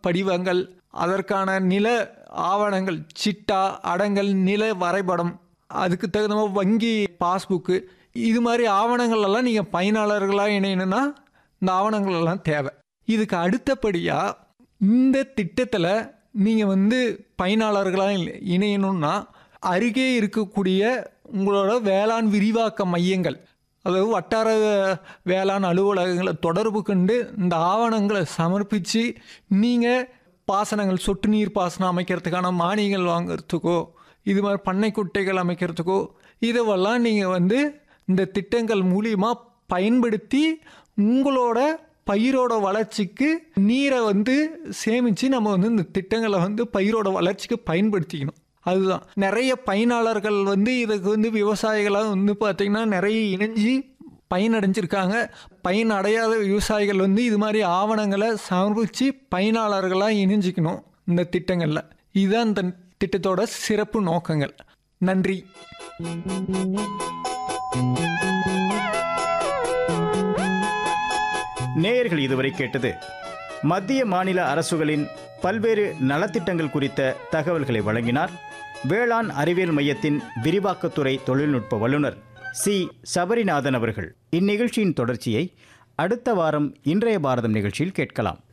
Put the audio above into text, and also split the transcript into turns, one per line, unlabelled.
படிவங்கள் அதற்கான நில ஆவணங்கள் சிட்டா அடங்கல் நில வரைபடம் அதுக்கு தகுந்த மாதிரி வங்கி பாஸ்புக்கு இது மாதிரி ஆவணங்கள் எல்லாம் நீங்கள் பயனாளர்களாக இணையணும்னா இந்த ஆவணங்கள் எல்லாம் தேவை இதுக்கு அடுத்தபடியாக இந்த திட்டத்தில் நீங்கள் வந்து பயனாளர்களாக இணையணும்னா அருகே இருக்கக்கூடிய உங்களோட வேளாண் விரிவாக்க மையங்கள் அதாவது வட்டார வேளாண் அலுவலகங்களை தொடர்பு கொண்டு இந்த ஆவணங்களை சமர்ப்பித்து நீங்கள் பாசனங்கள் சொட்டு நீர் பாசனம் அமைக்கிறதுக்கான மானியங்கள் வாங்குறதுக்கோ இது மாதிரி பண்ணை குட்டைகள் அமைக்கிறதுக்கோ இதுவெல்லாம் நீங்கள் வந்து இந்த திட்டங்கள் மூலியமாக பயன்படுத்தி உங்களோட பயிரோட வளர்ச்சிக்கு நீரை வந்து சேமித்து நம்ம வந்து இந்த திட்டங்களை வந்து பயிரோட வளர்ச்சிக்கு பயன்படுத்திக்கணும் அதுதான் நிறைய பயனாளர்கள் வந்து இதுக்கு வந்து விவசாயிகளாக வந்து பார்த்திங்கன்னா நிறைய இணைஞ்சு பயனடைஞ்சிருக்காங்க பயன் அடையாத விவசாயிகள் வந்து இது மாதிரி ஆவணங்களை சமர்ப்பித்து பயனாளர்களாக இணைஞ்சிக்கணும் இந்த திட்டங்களில் இதுதான் இந்த திட்டத்தோட சிறப்பு நோக்கங்கள் நன்றி
நேயர்கள் இதுவரை கேட்டது மத்திய மாநில அரசுகளின் பல்வேறு நலத்திட்டங்கள் குறித்த தகவல்களை வழங்கினார் வேளாண் அறிவியல் மையத்தின் விரிவாக்கத்துறை தொழில்நுட்ப வல்லுநர் சி சபரிநாதன் அவர்கள் இந்நிகழ்ச்சியின் தொடர்ச்சியை அடுத்த வாரம் இன்றைய பாரதம் நிகழ்ச்சியில் கேட்கலாம்